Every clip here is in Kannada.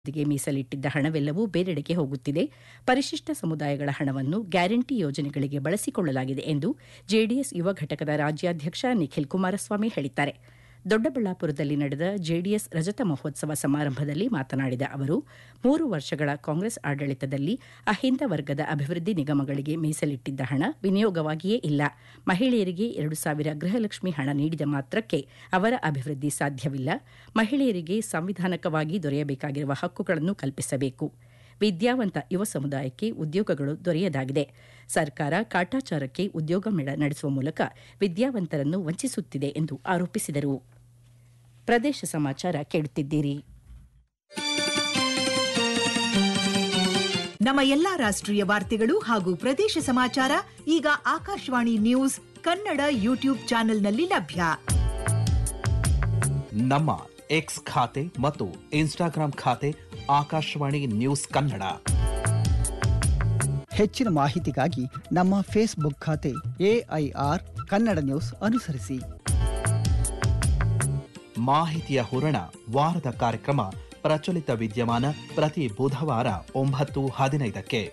ಗೆ ಮೀಸಲಿಟ್ಟಿದ್ದ ಹಣವೆಲ್ಲವೂ ಬೇರೆಡೆಗೆ ಹೋಗುತ್ತಿದೆ ಪರಿಶಿಷ್ಟ ಸಮುದಾಯಗಳ ಹಣವನ್ನು ಗ್ಯಾರಂಟಿ ಯೋಜನೆಗಳಿಗೆ ಬಳಸಿಕೊಳ್ಳಲಾಗಿದೆ ಎಂದು ಜೆಡಿಎಸ್ ಯುವ ಘಟಕದ ರಾಜ್ಯಾಧ್ಯಕ್ಷ ನಿಖಿಲ್ ಕುಮಾರಸ್ವಾಮಿ ಹೇಳಿದ್ದಾರೆ ದೊಡ್ಡಬಳ್ಳಾಪುರದಲ್ಲಿ ನಡೆದ ಜೆಡಿಎಸ್ ರಜತ ಮಹೋತ್ಸವ ಸಮಾರಂಭದಲ್ಲಿ ಮಾತನಾಡಿದ ಅವರು ಮೂರು ವರ್ಷಗಳ ಕಾಂಗ್ರೆಸ್ ಆಡಳಿತದಲ್ಲಿ ಅಹಿಂದ ವರ್ಗದ ಅಭಿವೃದ್ಧಿ ನಿಗಮಗಳಿಗೆ ಮೀಸಲಿಟ್ಟಿದ್ದ ಹಣ ವಿನಿಯೋಗವಾಗಿಯೇ ಇಲ್ಲ ಮಹಿಳೆಯರಿಗೆ ಎರಡು ಸಾವಿರ ಗೃಹಲಕ್ಷ್ಮಿ ಹಣ ನೀಡಿದ ಮಾತ್ರಕ್ಕೆ ಅವರ ಅಭಿವೃದ್ಧಿ ಸಾಧ್ಯವಿಲ್ಲ ಮಹಿಳೆಯರಿಗೆ ಸಂವಿಧಾನಕವಾಗಿ ದೊರೆಯಬೇಕಾಗಿರುವ ಹಕ್ಕುಗಳನ್ನು ಕಲ್ಪಿಸಬೇಕು ವಿದ್ಯಾವಂತ ಯುವ ಸಮುದಾಯಕ್ಕೆ ಉದ್ಯೋಗಗಳು ದೊರೆಯದಾಗಿದೆ ಸರ್ಕಾರ ಕಾಟಾಚಾರಕ್ಕೆ ಉದ್ಯೋಗ ಮೇಳ ನಡೆಸುವ ಮೂಲಕ ವಿದ್ಯಾವಂತರನ್ನು ವಂಚಿಸುತ್ತಿದೆ ಎಂದು ಆರೋಪಿಸಿದರು ಪ್ರದೇಶ ಸಮಾಚಾರ ಕೇಳುತ್ತಿದ್ದೀರಿ ನಮ್ಮ ಎಲ್ಲಾ ರಾಷ್ಟ್ರೀಯ ವಾರ್ತೆಗಳು ಹಾಗೂ ಪ್ರದೇಶ ಸಮಾಚಾರ ಈಗ ಆಕಾಶವಾಣಿ ನ್ಯೂಸ್ ಕನ್ನಡ ಯೂಟ್ಯೂಬ್ ಚಾನೆಲ್ನಲ್ಲಿ ಲಭ್ಯ ನಮ್ಮ ಎಕ್ಸ್ ಖಾತೆ ಮತ್ತು ಇನ್ಸ್ಟಾಗ್ರಾಂ ಖಾತೆ ಆಕಾಶವಾಣಿ ನ್ಯೂಸ್ ಕನ್ನಡ ಹೆಚ್ಚಿನ ಮಾಹಿತಿಗಾಗಿ ನಮ್ಮ ಫೇಸ್ಬುಕ್ ಖಾತೆ ಎಐಆರ್ ಕನ್ನಡ ನ್ಯೂಸ್ ಅನುಸರಿಸಿ ಮಾಹಿತಿಯ ಹೂರಣ ವಾರದ ಕಾರ್ಯಕ್ರಮ ಪ್ರಚಲಿತ ವಿದ್ಯಮಾನ ಪ್ರತಿ ಬುಧವಾರ ಒಂಬತ್ತು ಹದಿನೈದಕ್ಕೆ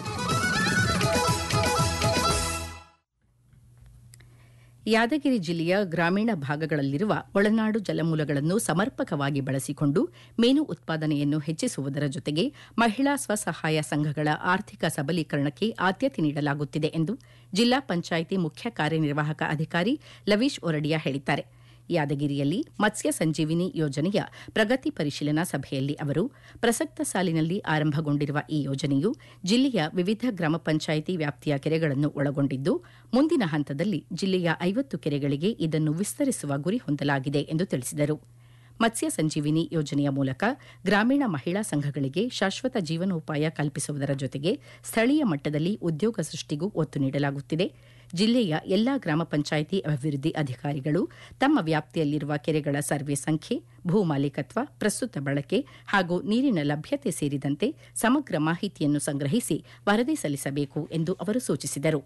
ಯಾದಗಿರಿ ಜಿಲ್ಲೆಯ ಗ್ರಾಮೀಣ ಭಾಗಗಳಲ್ಲಿರುವ ಒಳನಾಡು ಜಲಮೂಲಗಳನ್ನು ಸಮರ್ಪಕವಾಗಿ ಬಳಸಿಕೊಂಡು ಮೀನು ಉತ್ಪಾದನೆಯನ್ನು ಹೆಚ್ಚಿಸುವುದರ ಜೊತೆಗೆ ಮಹಿಳಾ ಸ್ವಸಹಾಯ ಸಂಘಗಳ ಆರ್ಥಿಕ ಸಬಲೀಕರಣಕ್ಕೆ ಆದ್ಯತೆ ನೀಡಲಾಗುತ್ತಿದೆ ಎಂದು ಜಿಲ್ಲಾ ಪಂಚಾಯಿತಿ ಮುಖ್ಯ ಕಾರ್ಯನಿರ್ವಾಹಕ ಅಧಿಕಾರಿ ಲವೀಶ್ ಒರಡಿಯಾ ಹೇಳಿದ್ದಾರೆ ಯಾದಗಿರಿಯಲ್ಲಿ ಮತ್ಸ್ಯ ಸಂಜೀವಿನಿ ಯೋಜನೆಯ ಪ್ರಗತಿ ಪರಿಶೀಲನಾ ಸಭೆಯಲ್ಲಿ ಅವರು ಪ್ರಸಕ್ತ ಸಾಲಿನಲ್ಲಿ ಆರಂಭಗೊಂಡಿರುವ ಈ ಯೋಜನೆಯು ಜಿಲ್ಲೆಯ ವಿವಿಧ ಗ್ರಾಮ ಪಂಚಾಯಿತಿ ವ್ಯಾಪ್ತಿಯ ಕೆರೆಗಳನ್ನು ಒಳಗೊಂಡಿದ್ದು ಮುಂದಿನ ಹಂತದಲ್ಲಿ ಜಿಲ್ಲೆಯ ಐವತ್ತು ಕೆರೆಗಳಿಗೆ ಇದನ್ನು ವಿಸ್ತರಿಸುವ ಗುರಿ ಹೊಂದಲಾಗಿದೆ ಎಂದು ತಿಳಿಸಿದರು ಮತ್ಸ್ಯ ಸಂಜೀವಿನಿ ಯೋಜನೆಯ ಮೂಲಕ ಗ್ರಾಮೀಣ ಮಹಿಳಾ ಸಂಘಗಳಿಗೆ ಶಾಶ್ವತ ಜೀವನೋಪಾಯ ಕಲ್ಪಿಸುವುದರ ಜೊತೆಗೆ ಸ್ಥಳೀಯ ಮಟ್ಟದಲ್ಲಿ ಉದ್ಯೋಗ ಸೃಷ್ಟಿಗೂ ಒತ್ತು ನೀಡಲಾಗುತ್ತಿದೆ ಜಿಲ್ಲೆಯ ಎಲ್ಲಾ ಗ್ರಾಮ ಪಂಚಾಯಿತಿ ಅಭಿವೃದ್ಧಿ ಅಧಿಕಾರಿಗಳು ತಮ್ಮ ವ್ಯಾಪ್ತಿಯಲ್ಲಿರುವ ಕೆರೆಗಳ ಸರ್ವೆ ಸಂಖ್ಯೆ ಭೂ ಮಾಲೀಕತ್ವ ಪ್ರಸ್ತುತ ಬಳಕೆ ಹಾಗೂ ನೀರಿನ ಲಭ್ಯತೆ ಸೇರಿದಂತೆ ಸಮಗ್ರ ಮಾಹಿತಿಯನ್ನು ಸಂಗ್ರಹಿಸಿ ವರದಿ ಸಲ್ಲಿಸಬೇಕು ಎಂದು ಅವರು ಸೂಚಿಸಿದರು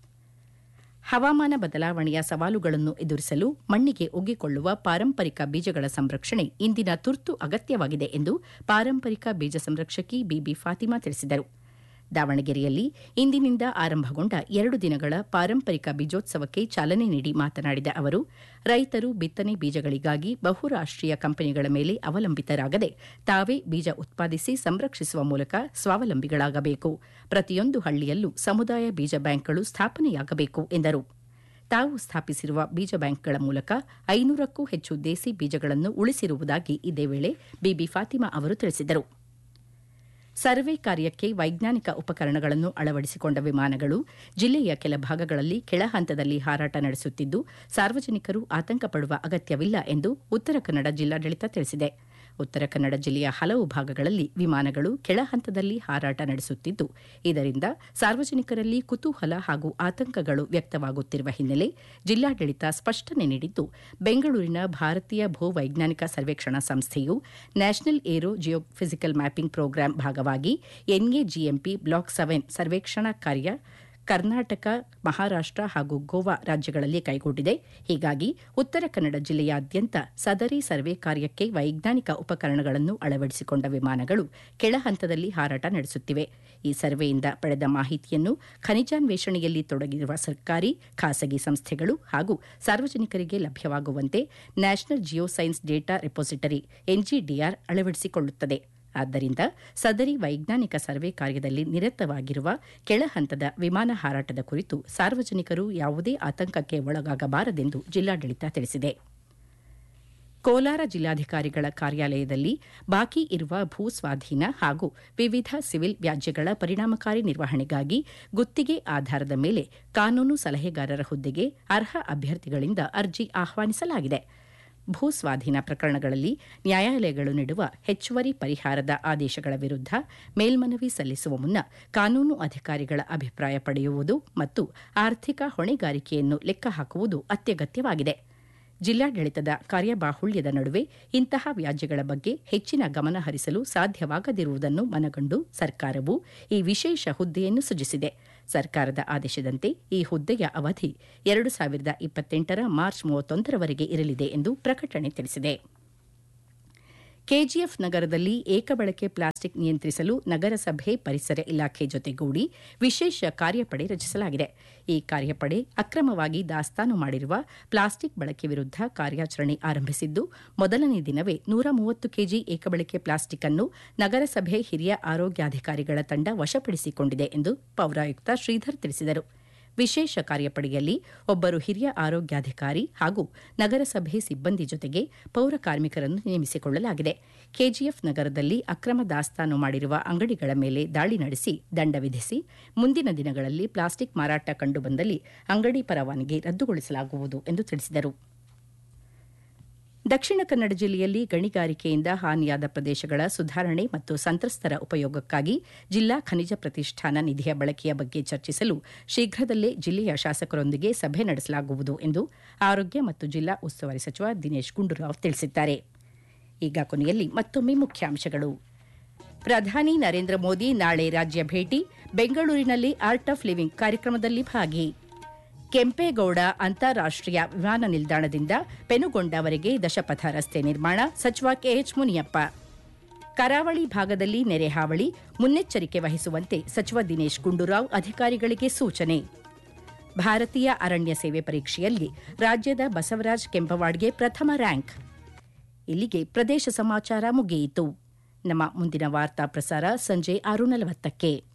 ಹವಾಮಾನ ಬದಲಾವಣೆಯ ಸವಾಲುಗಳನ್ನು ಎದುರಿಸಲು ಮಣ್ಣಿಗೆ ಒಗ್ಗಿಕೊಳ್ಳುವ ಪಾರಂಪರಿಕ ಬೀಜಗಳ ಸಂರಕ್ಷಣೆ ಇಂದಿನ ತುರ್ತು ಅಗತ್ಯವಾಗಿದೆ ಎಂದು ಪಾರಂಪರಿಕ ಬೀಜ ಸಂರಕ್ಷಕಿ ಬಿಬಿ ಫಾತಿಮಾ ತಿಳಿಸಿದರು ದಾವಣಗೆರೆಯಲ್ಲಿ ಇಂದಿನಿಂದ ಆರಂಭಗೊಂಡ ಎರಡು ದಿನಗಳ ಪಾರಂಪರಿಕ ಬೀಜೋತ್ಸವಕ್ಕೆ ಚಾಲನೆ ನೀಡಿ ಮಾತನಾಡಿದ ಅವರು ರೈತರು ಬಿತ್ತನೆ ಬೀಜಗಳಿಗಾಗಿ ಬಹುರಾಷ್ಟೀಯ ಕಂಪನಿಗಳ ಮೇಲೆ ಅವಲಂಬಿತರಾಗದೆ ತಾವೇ ಬೀಜ ಉತ್ಪಾದಿಸಿ ಸಂರಕ್ಷಿಸುವ ಮೂಲಕ ಸ್ವಾವಲಂಬಿಗಳಾಗಬೇಕು ಪ್ರತಿಯೊಂದು ಹಳ್ಳಿಯಲ್ಲೂ ಸಮುದಾಯ ಬೀಜ ಬ್ಯಾಂಕ್ಗಳು ಸ್ಥಾಪನೆಯಾಗಬೇಕು ಎಂದರು ತಾವು ಸ್ಥಾಪಿಸಿರುವ ಬೀಜ ಬ್ಯಾಂಕ್ಗಳ ಮೂಲಕ ಐನೂರಕ್ಕೂ ಹೆಚ್ಚು ದೇಸಿ ಬೀಜಗಳನ್ನು ಉಳಿಸಿರುವುದಾಗಿ ಇದೇ ವೇಳೆ ಬಿಬಿ ಫಾತಿಮಾ ಅವರು ತಿಳಿಸಿದರು ಸರ್ವೆ ಕಾರ್ಯಕ್ಕೆ ವೈಜ್ಞಾನಿಕ ಉಪಕರಣಗಳನ್ನು ಅಳವಡಿಸಿಕೊಂಡ ವಿಮಾನಗಳು ಜಿಲ್ಲೆಯ ಕೆಲ ಭಾಗಗಳಲ್ಲಿ ಕೆಳ ಹಂತದಲ್ಲಿ ಹಾರಾಟ ನಡೆಸುತ್ತಿದ್ದು ಸಾರ್ವಜನಿಕರು ಆತಂಕ ಪಡುವ ಅಗತ್ಯವಿಲ್ಲ ಎಂದು ಉತ್ತರ ಕನ್ನಡ ಜಿಲ್ಲಾಡಳಿತ ತಿಳಿಸಿದೆ ಉತ್ತರ ಕನ್ನಡ ಜಿಲ್ಲೆಯ ಹಲವು ಭಾಗಗಳಲ್ಲಿ ವಿಮಾನಗಳು ಕೆಳ ಹಂತದಲ್ಲಿ ಹಾರಾಟ ನಡೆಸುತ್ತಿದ್ದು ಇದರಿಂದ ಸಾರ್ವಜನಿಕರಲ್ಲಿ ಕುತೂಹಲ ಹಾಗೂ ಆತಂಕಗಳು ವ್ಯಕ್ತವಾಗುತ್ತಿರುವ ಹಿನ್ನೆಲೆ ಜಿಲ್ಲಾಡಳಿತ ಸ್ಪಷ್ಟನೆ ನೀಡಿದ್ದು ಬೆಂಗಳೂರಿನ ಭಾರತೀಯ ಭೂವೈಜ್ಞಾನಿಕ ಸರ್ವೇಕ್ಷಣಾ ಸಂಸ್ಥೆಯು national aero geo physical mapping programme ಭಾಗವಾಗಿ ಎನ್ಎಜಿಎಂಪಿ ಬ್ಲಾಕ್ ಸೆವೆನ್ ಸರ್ವೇಕ್ಷಣಾ ಕಾರ್ಯ ಕರ್ನಾಟಕ ಮಹಾರಾಷ್ಟ ಹಾಗೂ ಗೋವಾ ರಾಜ್ಯಗಳಲ್ಲಿ ಕೈಗೊಂಡಿದೆ ಹೀಗಾಗಿ ಉತ್ತರ ಕನ್ನಡ ಜಿಲ್ಲೆಯಾದ್ಯಂತ ಸದರಿ ಸರ್ವೆ ಕಾರ್ಯಕ್ಕೆ ವೈಜ್ಞಾನಿಕ ಉಪಕರಣಗಳನ್ನು ಅಳವಡಿಸಿಕೊಂಡ ವಿಮಾನಗಳು ಕೆಳ ಹಂತದಲ್ಲಿ ಹಾರಾಟ ನಡೆಸುತ್ತಿವೆ ಈ ಸರ್ವೆಯಿಂದ ಪಡೆದ ಮಾಹಿತಿಯನ್ನು ಖನಿಜಾನ್ವೇಷಣೆಯಲ್ಲಿ ತೊಡಗಿರುವ ಸರ್ಕಾರಿ ಖಾಸಗಿ ಸಂಸ್ಥೆಗಳು ಹಾಗೂ ಸಾರ್ವಜನಿಕರಿಗೆ ಲಭ್ಯವಾಗುವಂತೆ national geo science data repository NGDR ಅಳವಡಿಸಿಕೊಳ್ಳುತ್ತದೆ ಆದ್ದರಿಂದ ಸದರಿ ವೈಜ್ಞಾನಿಕ ಸರ್ವೆ ಕಾರ್ಯದಲ್ಲಿ ನಿರತವಾಗಿರುವ ಕೆಳ ಹಂತದ ವಿಮಾನ ಹಾರಾಟದ ಕುರಿತು ಸಾರ್ವಜನಿಕರು ಯಾವುದೇ ಆತಂಕಕ್ಕೆ ಒಳಗಾಗಬಾರದೆಂದು ಜಿಲ್ಲಾಡಳಿತ ತಿಳಿಸಿದೆ ಕೋಲಾರ ಜಿಲ್ಲಾಧಿಕಾರಿಗಳ ಕಾರ್ಯಾಲಯದಲ್ಲಿ ಬಾಕಿ ಇರುವ ಭೂ ಸ್ವಾಧೀನ ಹಾಗೂ ವಿವಿಧ ಸಿವಿಲ್ ವ್ಯಾಜ್ಯಗಳ ಪರಿಣಾಮಕಾರಿ ನಿರ್ವಹಣೆಗಾಗಿ ಗುತ್ತಿಗೆ ಆಧಾರದ ಮೇಲೆ ಕಾನೂನು ಸಲಹೆಗಾರರ ಹುದ್ದೆಗೆ ಅರ್ಹ ಅಭ್ಯರ್ಥಿಗಳಿಂದ ಅರ್ಜಿ ಆಹ್ವಾನಿಸಲಾಗಿದೆ ಭೂ ಸ್ವಾಧೀನ ಪ್ರಕರಣಗಳಲ್ಲಿ ನ್ಯಾಯಾಲಯಗಳು ನೀಡುವ ಹೆಚ್ಚುವರಿ ಪರಿಹಾರದ ಆದೇಶಗಳ ವಿರುದ್ಧ ಮೇಲ್ಮನವಿ ಸಲ್ಲಿಸುವ ಮುನ್ನ ಕಾನೂನು ಅಧಿಕಾರಿಗಳ ಅಭಿಪ್ರಾಯ ಪಡೆಯುವುದು ಮತ್ತು ಆರ್ಥಿಕ ಹೊಣೆಗಾರಿಕೆಯನ್ನು ಲೆಕ್ಕ ಹಾಕುವುದು ಅತ್ಯಗತ್ಯವಾಗಿದೆ ಜಿಲ್ಲಾಡಳಿತದ ಕಾರ್ಯಬಾಹುಳ್ಯದ ನಡುವೆ ಇಂತಹ ವ್ಯಾಜ್ಯಗಳ ಬಗ್ಗೆ ಹೆಚ್ಚಿನ ಗಮನ ಹರಿಸಲು ಸಾಧ್ಯವಾಗದಿರುವುದನ್ನು ಮನಗಂಡು ಸರ್ಕಾರವು ಈ ವಿಶೇಷ ಹುದ್ದೆಯನ್ನು ಸೃಜಿಸಿದೆ ಸರ್ಕಾರದ ಆದೇಶದಂತೆ ಈ ಹುದ್ದೆಯ ಅವಧಿ ಎರಡು ಸಾವಿರದ ಇಪ್ಪತ್ತೆಂಟರ ಮಾರ್ಚ್ ಮೂವತ್ತೊಂದರವರೆಗೆ ಇರಲಿದೆ ಎಂದು ಪ್ರಕಟಣೆ ತಿಳಿಸಿದೆ ಕೆಜಿಎಫ್ ನಗರದಲ್ಲಿ ಏಕಬಳಕೆ ಪ್ಲಾಸ್ಟಿಕ್ ನಿಯಂತ್ರಿಸಲು ನಗರಸಭೆ ಪರಿಸರ ಇಲಾಖೆ ಜೊತೆಗೂಡಿ ವಿಶೇಷ ಕಾರ್ಯಪಡೆ ರಚಿಸಲಾಗಿದೆ ಈ ಕಾರ್ಯಪಡೆ ಅಕ್ರಮವಾಗಿ ದಾಸ್ತಾನು ಮಾಡಿರುವ ಪ್ಲಾಸ್ಟಿಕ್ ಬಳಕೆ ವಿರುದ್ಧ ಕಾರ್ಯಾಚರಣೆ ಆರಂಭಿಸಿದ್ದು ಮೊದಲನೇ ದಿನವೇ ನೂರ ಮೂವತ್ತು ಕೆಜಿ ಏಕಬಳಕೆ ಪ್ಲಾಸ್ಟಿಕ್ ಅನ್ನು ನಗರಸಭೆ ಹಿರಿಯ ಆರೋಗ್ಯಾಧಿಕಾರಿಗಳ ತಂಡ ವಶಪಡಿಸಿಕೊಂಡಿದೆ ಎಂದು ಪೌರಾಯುಕ್ತ ಶ್ರೀಧರ್ ತಿಳಿಸಿದರು ವಿಶೇಷ ಕಾರ್ಯಪಡೆಯಲ್ಲಿ ಒಬ್ಬರು ಹಿರಿಯ ಆರೋಗ್ಯಾಧಿಕಾರಿ ಹಾಗೂ ನಗರಸಭೆ ಸಿಬ್ಬಂದಿ ಜೊತೆಗೆ ಪೌರ ಕಾರ್ಮಿಕರನ್ನು ನೇಮಿಸಿಕೊಳ್ಳಲಾಗಿದೆ ಕೆಜಿಎಫ್ ನಗರದಲ್ಲಿ ಅಕ್ರಮ ದಾಸ್ತಾನು ಮಾಡಿರುವ ಅಂಗಡಿಗಳ ಮೇಲೆ ದಾಳಿ ನಡೆಸಿ ದಂಡ ವಿಧಿಸಿ ಮುಂದಿನ ದಿನಗಳಲ್ಲಿ ಪ್ಲಾಸ್ಟಿಕ್ ಮಾರಾಟ ಕಂಡುಬಂದಲ್ಲಿ ಅಂಗಡಿ ಪರವಾನಗಿ ರದ್ದುಗೊಳಿಸಲಾಗುವುದು ಎಂದು ತಿಳಿಸಿದರು ದಕ್ಷಿಣ ಕನ್ನಡ ಜಿಲ್ಲೆಯಲ್ಲಿ ಗಣಿಗಾರಿಕೆಯಿಂದ ಹಾನಿಯಾದ ಪ್ರದೇಶಗಳ ಸುಧಾರಣೆ ಮತ್ತು ಸಂತ್ರಸ್ತರ ಉಪಯೋಗಕ್ಕಾಗಿ ಜಿಲ್ಲಾ ಖನಿಜ ಪ್ರತಿಷ್ಠಾನ ನಿಧಿಯ ಬಳಕೆಯ ಬಗ್ಗೆ ಚರ್ಚಿಸಲು ಶೀಘ್ರದಲ್ಲೇ ಜಿಲ್ಲೆಯ ಶಾಸಕರೊಂದಿಗೆ ಸಭೆ ನಡೆಸಲಾಗುವುದು ಎಂದು ಆರೋಗ್ಯ ಮತ್ತು ಜಿಲ್ಲಾ ಉಸ್ತುವಾರಿ ಸಚಿವ ದಿನೇಶ್ ಗುಂಡೂರಾವ್ ತಿಳಿಸಿದ್ದಾರೆ ಈಗ ಕೊನೆಯಲ್ಲಿ ಮತ್ತೊಮ್ಮೆ ಮುಖ್ಯಾಂಶಗಳು ಪ್ರಧಾನಿ ನರೇಂದ್ರ ಮೋದಿ ನಾಳೆ ರಾಜ್ಯ ಭೇಟಿ ಬೆಂಗಳೂರಿನಲ್ಲಿ ಆರ್ಟ್ ಆಫ್ ಲಿವಿಂಗ್ ಕಾರ್ಯಕ್ರಮದಲ್ಲಿ ಭಾಗಿ ಕೆಂಪೇಗೌಡ ಅಂತಾರಾಷ್ಟೀಯ ವಿಮಾನ ನಿಲ್ದಾಣದಿಂದ ಪೆನುಗೊಂಡವರೆಗೆ ದಶಪಥ ರಸ್ತೆ ನಿರ್ಮಾಣ ಸಚಿವ ಕೆಎಚ್ ಮುನಿಯಪ್ಪ ಕರಾವಳಿ ಭಾಗದಲ್ಲಿ ನೆರೆ ಹಾವಳಿ ಮುನ್ನೆಚ್ಚರಿಕೆ ವಹಿಸುವಂತೆ ಸಚಿವ ದಿನೇಶ್ ಗುಂಡೂರಾವ್ ಅಧಿಕಾರಿಗಳಿಗೆ ಸೂಚನೆ ಭಾರತೀಯ ಅರಣ್ಯ ಸೇವೆ ಪರೀಕ್ಷೆಯಲ್ಲಿ ರಾಜ್ಯದ ಬಸವರಾಜ್ ಕೆಂಪವಾಡ್ಗೆ ಪ್ರಥಮ ರ್ಯಾಂಕ್ ಇಲ್ಲಿಗೆ ಪ್ರದೇಶ ಸಮಾಚಾರ ಮುಗಿಯಿತು ನಮ್ಮ ಮುಂದಿನ ವಾರ್ತಾ ಪ್ರಸಾರ ಸಂಜೆ ಆರು ನಲವತ್ತಕ್ಕೆ